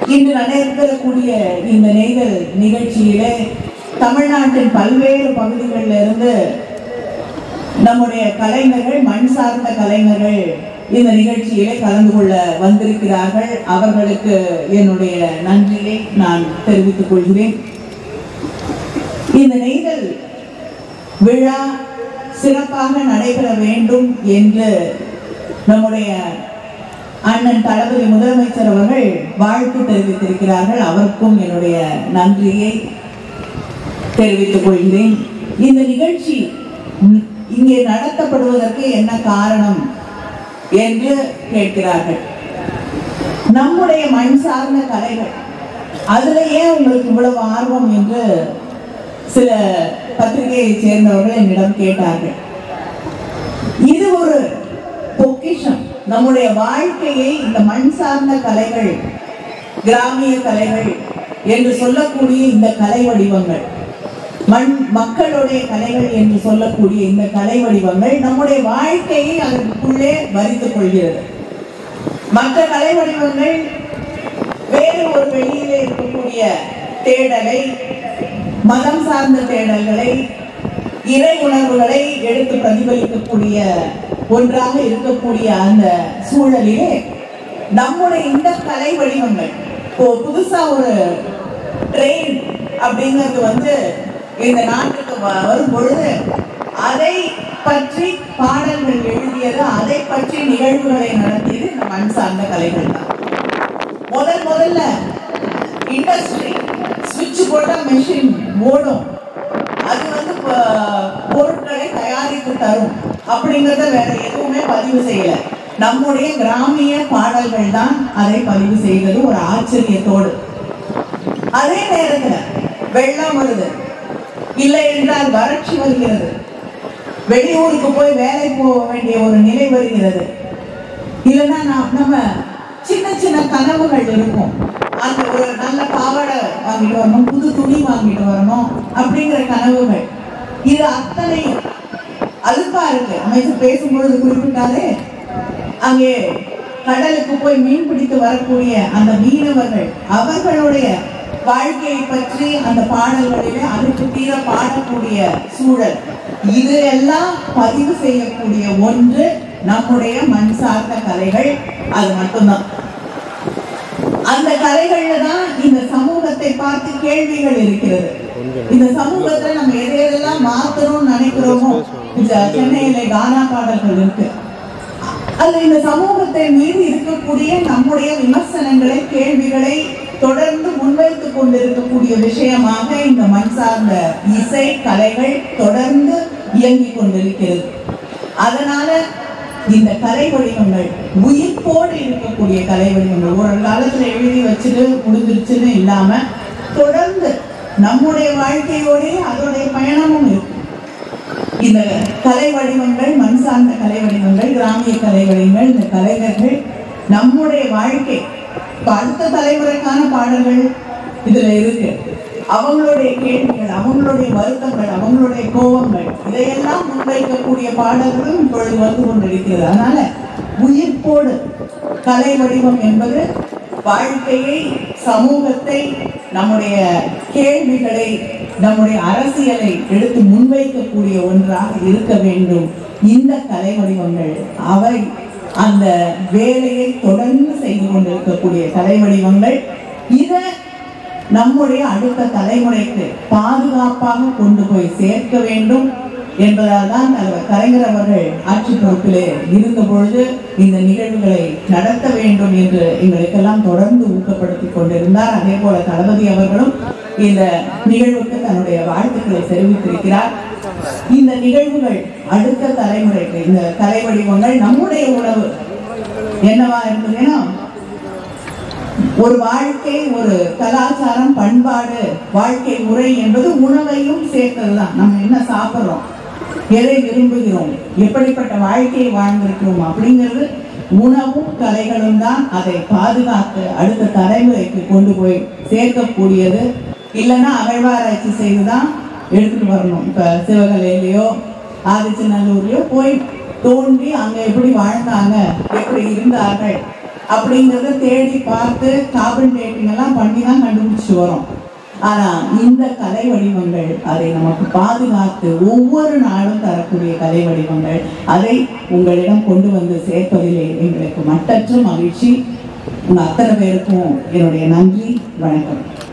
இன்று நடைபெறக்கூடிய இந்த நெய்தல் நிகழ்ச்சியிலே தமிழ்நாட்டின் பல்வேறு பகுதிகளில் இருந்து நம்முடைய கலைஞர்கள் மண் சார்ந்த கலைஞர்கள் இந்த நிகழ்ச்சியிலே கலந்து கொள்ள வந்திருக்கிறார்கள் அவர்களுக்கு என்னுடைய நன்றியை நான் தெரிவித்துக் கொள்கிறேன் இந்த நெய்தல் விழா சிறப்பாக நடைபெற வேண்டும் என்று நம்முடைய அண்ணன் தளபதி முதலமைச்சர் அவர்கள் வாழ்த்து தெரிவித்திருக்கிறார்கள் அவருக்கும் என்னுடைய நன்றியை தெரிவித்துக் கொள்கிறேன் இந்த நிகழ்ச்சி ம், இங்கே நடத்தப்படுவதற்கு என்ன காரணம் என்று கேட்கிறார்கள் நம்முடைய மண் சார்ந்த கலைகள் அதுல ஏன் உங்களுக்கு இவ்வளவு ஆர்வம் என்று சில பத்திரிகையை சேர்ந்தவர்கள் என்னிடம் கேட்டார்கள் இது ஒரு பொக்கிஷம் நம்முடைய வாழ்க்கையை இந்த மண் சார்ந்த கலைகள் கிராமிய கலைகள் என்று சொல்லக்கூடிய இந்த கலை வடிவங்கள் மண் மக்களுடைய கலைகள் என்று சொல்லக்கூடிய இந்த கலை வடிவங்கள் நம்முடைய வாழ்க்கையை அதற்குள்ளே வரித்துக் கொள்கிறது மற்ற கலை வடிவங்கள் வேறு ஒரு வெளியிலே இருக்கக்கூடிய தேடலை மதம் சார்ந்த தேடல்களை இறை உணர்வுகளை எடுத்து பிரதிபலிக்கக்கூடிய ஒன்றாக இருக்கக்கூடிய அந்த சூழலிலே நம்முடைய இந்த கலை வடிவங்கள் இப்போ புதுசா ஒரு ட்ரெயின் அப்படிங்கிறது வந்து இந்த நாட்டுக்கு வ- வரும் பொழுது அதை பற்றி பாடல்கள் எழுதியது அதை பற்றி நிகழ்வுகளை நடத்தியது இந்த மண் சார்ந்த கலைகள் தான் முதல் முதல்ல இண்டஸ்ட்ரி சுவிட்ச் போட்டா மெஷின் ஓடும் அது வந்து ப- பொருட்களை தயாரித்து தரும் அப்படிங்கறத வேற எதுவுமே பதிவு செய்யல நம்முடைய கிராமிய பாடல்கள் தான் அதை பதிவு செய்தது ஒரு ஆச்சரியத்தோடு அதே நேரத்துல வெள்ளம் வருது இல்லை என்றால் வறட்சி வருகிறது வெளியூருக்கு போய் வேலை போக வேண்டிய ஒரு நிலை வருகிறது இல்லைன்னா நாம் நம்ம சின்ன சின்ன கனவுகள் இருக்கும் அந்த ஒரு நல்ல பாவாடை வாங்கிட்டு வரணும் புது துணி வாங்கிட்டு வரணும் அப்படிங்கிற கனவுகள் இது அத்தனையும் அலுப்பா இருக்கு அமைச்சர் பேசும்பொழுது குறிப்பிட்டாரே அங்கே கடலுக்கு போய் மீன் பிடித்து வரக்கூடிய அந்த மீனவர்கள் அவர்களுடைய வாழ்க்கையை பற்றி அந்த பாடல்களிலே அதுக்கு தீர பாடக்கூடிய சூழல் இது எல்லாம் பதிவு செய்யக்கூடிய ஒன்று நம்முடைய மண் சார்ந்த கலைகள் அது மட்டும்தான் அந்த கலைகள்ல தான் இந்த சமூகத்தை பார்த்து கேள்விகள் இருக்கிறது இந்த சமூகத்தை நம்ம எதை எதெல்லாம் மாத்தணும்னு நினைக்கிறோமோ இந்த சென்னையில கானா பாடல்கள் இருக்கு அது இந்த சமூகத்தை மீது இருக்கக்கூடிய நம்முடைய விமர்சனங்களை கேள்விகளை தொடர்ந்து முன்வைத்துக் கொண்டிருக்கக்கூடிய விஷயமாக இந்த மண் சார்ந்த இசை கலைகள் தொடர்ந்து இயங்கிக் கொண்டிருக்கிறது அதனால இந்த கலை வடிவங்கள் உயிர்ப்போடு இருக்கக்கூடிய கலை வடிவங்கள் ஒரு காலத்துல எழுதி வச்சுட்டு முடிஞ்சிருச்சுன்னு இல்லாம தொடர்ந்து நம்முடைய வாழ்க்கையோடே அதோடைய பயணமும் இருக்கும் இந்த கலை வடிவங்கள் மண் சார்ந்த கலை வடிவங்கள் கிராமிய கலை வடிவங்கள் இந்த கலைஞர்கள் நம்முடைய வாழ்க்கை இப்ப அடுத்த தலைமுறைக்கான பாடல்கள் இதுல இருக்கு அவங்களுடைய கேள்விகள் அவங்களுடைய வருத்தங்கள் அவங்களுடைய கோபங்கள் இதையெல்லாம் முன்வைக்கக்கூடிய பாடல்களும் இப்பொழுது வந்து கொண்டிருக்கிறது அதனால உயிர்ப்போடு கலை வடிவம் என்பது வாழ்க்கையை சமூகத்தை நம்முடைய கேள்விகளை நம்முடைய அரசியலை எடுத்து முன்வைக்கக்கூடிய ஒன்றாக இருக்க வேண்டும் இந்த கலை வடிவங்கள் அவை அந்த வேலையை தொடர்ந்து செய்து கொண்டிருக்கக்கூடிய கலை வடிவங்கள் இதை நம்முடைய அடுத்த தலைமுறைக்கு பாதுகாப்பாக கொண்டு போய் சேர்க்க வேண்டும் என்பதால் தான் தலைவர் கலைஞர் அவர்கள் ஆட்சி பொறுப்பிலே இருந்த பொழுது இந்த நிகழ்வுகளை நடத்த வேண்டும் என்று எங்களுக்கெல்லாம் தொடர்ந்து ஊக்கப்படுத்திக் கொண்டிருந்தார் அதே போல தளபதி அவர்களும் இந்த நிகழ்வுக்கு தன்னுடைய வாழ்த்துக்களை தெரிவித்திருக்கிறார் இந்த நிகழ்வுகள் அடுத்த தலைமுறைக்கு இந்த கலை வடிவங்கள் நம்முடைய உணவு என்னவா இருந்ததுன்னா ஒரு வாழ்க்கை ஒரு கலாச்சாரம் பண்பாடு வாழ்க்கை முறை என்பது உணவையும் சேர்த்ததுதான் நம்ம என்ன சாப்பிடுறோம் எதை விரும்புகிறோம் எப்படிப்பட்ட வாழ்க்கையை வாழ்ந்திருக்கிறோம் அப்படிங்கிறது உணவும் கலைகளும் தான் அதை பாதுகாத்து அடுத்த தலைமுறைக்கு கொண்டு போய் சேர்க்கக்கூடியது இல்லைன்னா அகழ்வாராய்ச்சி செய்துதான் எடுத்துட்டு வரணும் இப்ப சிவகலையிலயோ ஆதிச்சநல்லூர்லயோ போய் தோண்டி அங்க எப்படி வாழ்ந்தாங்க எப்படி இருந்தார்கள் அப்படிங்கிறத தேடி பார்த்து கார்பன் டேட்டிங் எல்லாம் பண்ணி தான் கண்டுபிடிச்சு வரோம் ஆனா இந்த கலை வடிவங்கள் அதை நமக்கு பாதுகாத்து ஒவ்வொரு நாளும் தரக்கூடிய கலை வடிவங்கள் அதை உங்களிடம் கொண்டு வந்து சேர்ப்பதிலே எங்களுக்கு மட்டற்ற மகிழ்ச்சி உங்க அத்தனை பேருக்கும் என்னுடைய நன்றி வணக்கம்